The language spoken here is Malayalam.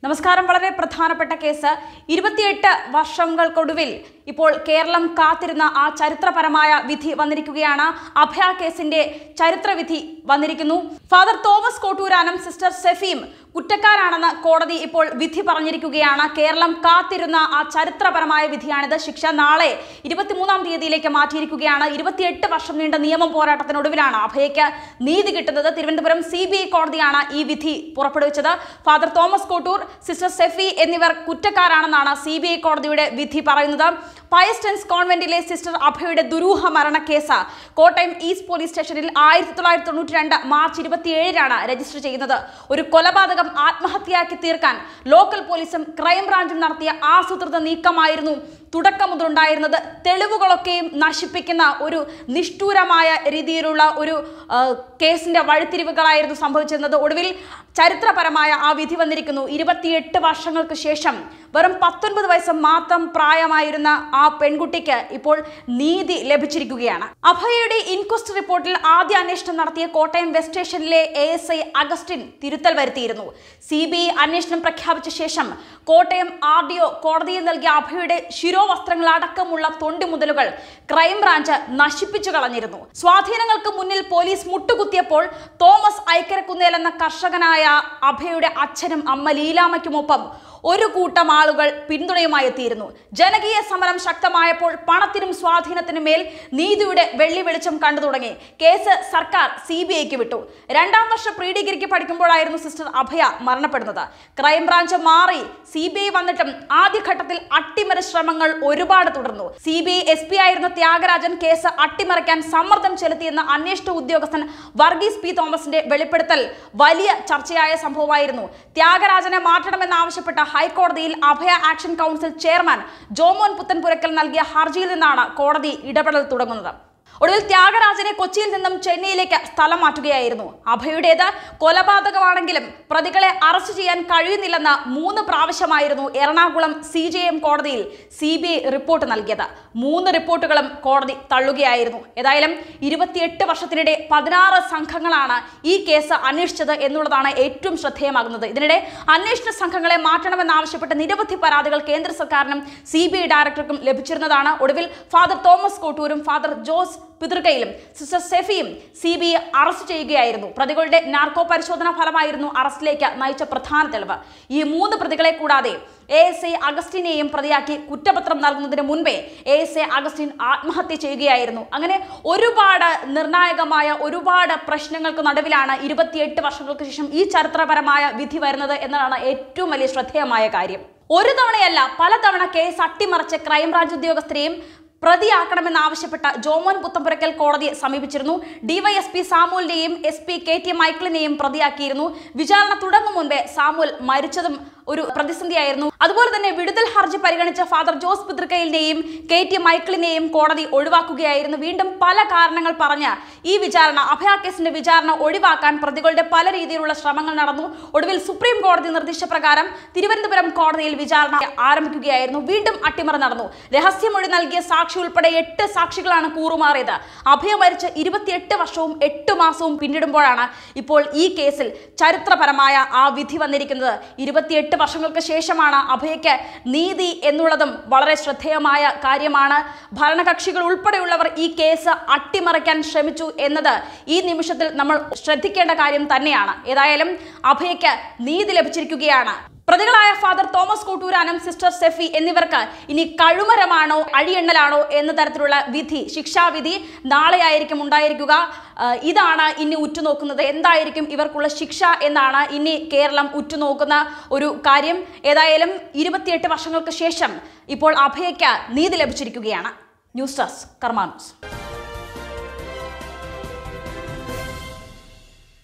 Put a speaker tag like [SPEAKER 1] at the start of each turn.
[SPEAKER 1] നമസ്കാരം വളരെ പ്രധാനപ്പെട്ട കേസ് ഇരുപത്തിയെട്ട് വർഷങ്ങൾക്കൊടുവിൽ ഇപ്പോൾ കേരളം കാത്തിരുന്ന ആ ചരിത്രപരമായ വിധി വന്നിരിക്കുകയാണ് അഭയ കേസിന്റെ ചരിത്രവിധി വന്നിരിക്കുന്നു ഫാദർ തോമസ് കോട്ടൂരാനും സിസ്റ്റർ സെഫിയും കുറ്റക്കാരാണെന്ന് കോടതി ഇപ്പോൾ വിധി പറഞ്ഞിരിക്കുകയാണ് കേരളം കാത്തിരുന്ന ആ ചരിത്രപരമായ വിധിയാണിത് ശിക്ഷ നാളെ ഇരുപത്തിമൂന്നാം തീയതിയിലേക്ക് മാറ്റിയിരിക്കുകയാണ് ഇരുപത്തിയെട്ട് വർഷം നീണ്ട നിയമ പോരാട്ടത്തിനൊടുവിലാണ് അഭയയ്ക്ക് നീതി കിട്ടുന്നത് തിരുവനന്തപുരം സി ബി ഐ കോടതിയാണ് ഈ വിധി പുറപ്പെടുവിച്ചത് ഫാദർ തോമസ് കോട്ടൂർ സിസ്റ്റർ സെഫി എന്നിവർ കുറ്റക്കാരാണെന്നാണ് സി ബി ഐ കോടതിയുടെ വിധി പറയുന്നത് പയസ്റ്റൻസ് കോൺവെന്റിലെ സിസ്റ്റർ അഭയുടെ ദുരൂഹ മരണക്കേസ് കോട്ടയം ഈസ്റ്റ് പോലീസ് സ്റ്റേഷനിൽ ആയിരത്തി തൊള്ളായിരത്തി തൊണ്ണൂറ്റി രണ്ട് മാർച്ച് ഇരുപത്തിയേഴിനാണ് രജിസ്റ്റർ ചെയ്യുന്നത് ഒരു കൊലപാതകം ആത്മഹത്യയാക്കി തീർക്കാൻ ലോക്കൽ പോലീസും ക്രൈംബ്രാഞ്ചും നടത്തിയ ആസൂത്രിത നീക്കമായിരുന്നു തുടക്കം മുതലുണ്ടായിരുന്നത് തെളിവുകളൊക്കെയും നശിപ്പിക്കുന്ന ഒരു നിഷ്ഠൂരമായ രീതിയിലുള്ള ഒരു ആ, കേസിന്റെ വഴിത്തിരിവുകളായിരുന്നു സംഭവിച്ചിരുന്നത് ഒടുവിൽ ചരിത്രപരമായ ആ വിധി വന്നിരിക്കുന്നു ഇരുപത്തിയെട്ട് വർഷങ്ങൾക്ക് ശേഷം വെറും പത്തൊൻപത് വയസ്സ് മാത്രം പ്രായമായിരുന്ന ആ പെൺകുട്ടിക്ക് ഇപ്പോൾ നീതി ലഭിച്ചിരിക്കുകയാണ് അഭയയുടെ ഇൻക്വസ്റ്റ് റിപ്പോർട്ടിൽ ആദ്യ അന്വേഷണം നടത്തിയ കോട്ടയം വെസ്റ്റ് സ്റ്റേഷനിലെ എ എസ് ഐ അഗസ്റ്റിൻ തിരുത്തൽ വരുത്തിയിരുന്നു സി ബി ഐ അന്വേഷണം പ്രഖ്യാപിച്ച ശേഷം കോട്ടയം ആർ ഡി ഒ കോടതിയിൽ നൽകിയ അഭയയുടെ ശിരോവസ്ത്രങ്ങൾ അടക്കമുള്ള തൊണ്ടി മുതലുകൾ ക്രൈംബ്രാഞ്ച് നശിപ്പിച്ചു കളഞ്ഞിരുന്നു സ്വാധീനങ്ങൾക്ക് മുന്നിൽ പോലീസ് മുട്ടുകുത്തിയപ്പോൾ തോമസ് ഐക്കരക്കുന്നേൽ എന്ന കർഷകനായ അഭയയുടെ അച്ഛനും അമ്മ ലീലാമയ്ക്കുമൊപ്പം ഒരു കൂട്ടം ആളുകൾ പിന്തുണയുമായി എത്തിയിരുന്നു ജനകീയ സമരം ശക്തമായപ്പോൾ പണത്തിനും സ്വാധീനത്തിനും മേൽ നീതിയുടെ വെള്ളി വെളിച്ചം കണ്ടു തുടങ്ങി കേസ് സർക്കാർ സി ബി ഐക്ക് വിട്ടു രണ്ടാം വർഷ പ്രീ ഡിഗ്രിക്ക് പഠിക്കുമ്പോഴായിരുന്നു സിസ്റ്റർ അഭയ മരണപ്പെടുന്നത് ക്രൈംബ്രാഞ്ച് മാറി സി ബി ഐ വന്നിട്ടും ആദ്യഘട്ടത്തിൽ അട്ടിമറി ശ്രമങ്ങൾ ഒരുപാട് തുടർന്നു C B I S P ആയിരുന്ന ത്യാഗരാജൻ കേസ് അട്ടിമറിക്കാൻ സമ്മർദ്ദം ചെലുത്തിയെന്ന അന്വേഷണ ഉദ്യോഗസ്ഥൻ വർഗീസ് പി തോമസിന്റെ വെളിപ്പെടുത്തൽ വലിയ ചർച്ചയായ സംഭവമായിരുന്നു ത്യാഗരാജനെ മാറ്റണമെന്നാവശ്യപ്പെട്ട ഹൈക്കോടതിയിൽ Abhaya action council chairman Jomon Puthenpurackal നൽകിയ ഹർജിയിൽ നിന്നാണ് കോടതി ഇടപെടൽ തുടങ്ങുന്നത് ഒടുവിൽ ത്യാഗരാജനെ കൊച്ചിയിൽ നിന്നും ചെന്നൈയിലേക്ക് സ്ഥലം മാറ്റുകയായിരുന്നു അഭയുടേത് കൊലപാതകമാണെങ്കിലും പ്രതികളെ അറസ്റ്റ് ചെയ്യാൻ കഴിയുന്നില്ലെന്ന് മൂന്ന് പ്രാവശ്യമായിരുന്നു എറണാകുളം സി ജെ എം കോടതിയിൽ സി ബി ഐ റിപ്പോർട്ട് നൽകിയത് മൂന്ന് റിപ്പോർട്ടുകളും കോടതി തള്ളുകയായിരുന്നു ഏതായാലും ഇരുപത്തിയെട്ട് വർഷത്തിനിടെ പതിനാറ് സംഘങ്ങളാണ് ഈ കേസ് അന്വേഷിച്ചത് എന്നുള്ളതാണ് ഏറ്റവും ശ്രദ്ധേയമാകുന്നത് ഇതിനിടെ അന്വേഷണ സംഘങ്ങളെ മാറ്റണമെന്നാവശ്യപ്പെട്ട് നിരവധി പരാതികൾ കേന്ദ്ര സർക്കാരിനും സി ബി ഐ ഡയറക്ടർക്കും ലഭിച്ചിരുന്നതാണ് ഒടുവിൽ ഫാദർ തോമസ് കോട്ടൂരും ഫാദർ ജോസ് പിതൃകയിലും സിസ്റ്റർ സെഫിയും സി ബി ഐ അറസ്റ്റ് ചെയ്യുകയായിരുന്നു പ്രതികളുടെ നാർക്കോ പരിശോധനാ ഫലമായിരുന്നു അറസ്റ്റിലേക്ക് നയിച്ച പ്രധാന തെളിവ് ഈ മൂന്ന് പ്രതികളെ കൂടാതെ എ എസ് ഐ അഗസ്റ്റിനെയും പ്രതിയാക്കി കുറ്റപത്രം നൽകുന്നതിന് മുൻപേ എ എസ് ഐ അഗസ്റ്റിൻ ആത്മഹത്യ ചെയ്യുകയായിരുന്നു അങ്ങനെ ഒരുപാട് നിർണായകമായ ഒരുപാട് പ്രശ്നങ്ങൾക്ക് നടുവിലാണ് ഇരുപത്തിയെട്ട് വർഷങ്ങൾക്ക് ശേഷം ഈ ചരിത്രപരമായ വിധി വരുന്നത് എന്നതാണ് ഏറ്റവും വലിയ ശ്രദ്ധേയമായ കാര്യം ഒരു തവണയല്ല പലതവണ കേസ് അട്ടിമറിച്ച് ക്രൈംബ്രാഞ്ച് ഉദ്യോഗസ്ഥരെയും പ്രതിയാക്കണമെന്നാവശ്യപ്പെട്ട ജോമോൻ പുത്തമ്പുരക്കൽ കോടതിയെ സമീപിച്ചിരുന്നു ഡിവൈഎസ്പി സാമുലിനെയും എസ് പി കെ ടി മൈക്കിളിനെയും പ്രതിയാക്കിയിരുന്നു വിചാരണ തുടങ്ങും മുൻപേ സാമുൽ മരിച്ചതും ഒരു പ്രതിസന്ധിയായിരുന്നു അതുപോലെ തന്നെ വിടുതൽ ഹർജി പരിഗണിച്ച ഫാദർ ജോസ് പിതൃക്കയിലിനെയും കെ ടി മൈക്കിളിനെയും കോടതി ഒഴിവാക്കുകയായിരുന്നു വീണ്ടും പല കാരണങ്ങൾ പറഞ്ഞ് ഈ വിചാരണ അഭയ കേസിന്റെ വിചാരണ ഒഴിവാക്കാൻ പ്രതികളുടെ പല രീതിയിലുള്ള ശ്രമങ്ങൾ നടന്നു ഒടുവിൽ സുപ്രീം കോടതി നിർദ്ദേശപ്രകാരം തിരുവനന്തപുരം കോടതിയിൽ വിചാരണ ആരംഭിക്കുകയായിരുന്നു വീണ്ടും അട്ടിമറി നടന്നു രഹസ്യമൊഴി നൽകിയ സാക്ഷി ഉൾപ്പെടെ എട്ട് സാക്ഷികളാണ് കൂറുമാറിയത് അഭയ മരിച്ച് ഇരുപത്തിയെട്ട് വർഷവും എട്ട് മാസവും പിന്നിടുമ്പോഴാണ് ഇപ്പോൾ ഈ കേസിൽ ചരിത്രപരമായ ആ വിധി വന്നിരിക്കുന്നത് ഇരുപത്തിയെട്ട് വർഷങ്ങൾക്ക് ശേഷമാണ് അഭയയ്ക്ക് നീതി എന്നുള്ളതും വളരെ ശ്രദ്ധേയമായ കാര്യമാണ് ഭരണകക്ഷികൾ ഉൾപ്പെടെയുള്ളവർ ഈ കേസ് അട്ടിമറിക്കാൻ ശ്രമിച്ചു എന്നത് ഈ നിമിഷത്തിൽ നമ്മൾ ശ്രദ്ധിക്കേണ്ട കാര്യം തന്നെയാണ് ഏതായാലും അഭയയ്ക്ക് നീതി ലഭിച്ചിരിക്കുകയാണ് പ്രതികളായ ഫാദർ തോമസ് കോട്ടൂരാനും സിസ്റ്റർ സെഫി എന്നിവർക്ക് ഇനി കഴുമരമാണോ അഴിയെണ്ണലാണോ എന്ന തരത്തിലുള്ള വിധി ശിക്ഷാവിധി നാളെയായിരിക്കും ഉണ്ടായിരിക്കുക ആ, ഇതാണ് ഇനി ഉറ്റുനോക്കുന്നത് എന്തായിരിക്കും ഇവർക്കുള്ള ശിക്ഷ എന്നാണ് ഇനി കേരളം ഉറ്റുനോക്കുന്ന ഒരു കാര്യം ഏതായാലും ഇരുപത്തിയെട്ട് വർഷങ്ങൾക്ക് ശേഷം ഇപ്പോൾ അഭയയ്ക്ക് നീതി ലഭിച്ചിരിക്കുകയാണ് ന്യൂസ് ഡെസ്ക് കർമാ ന്യൂസ്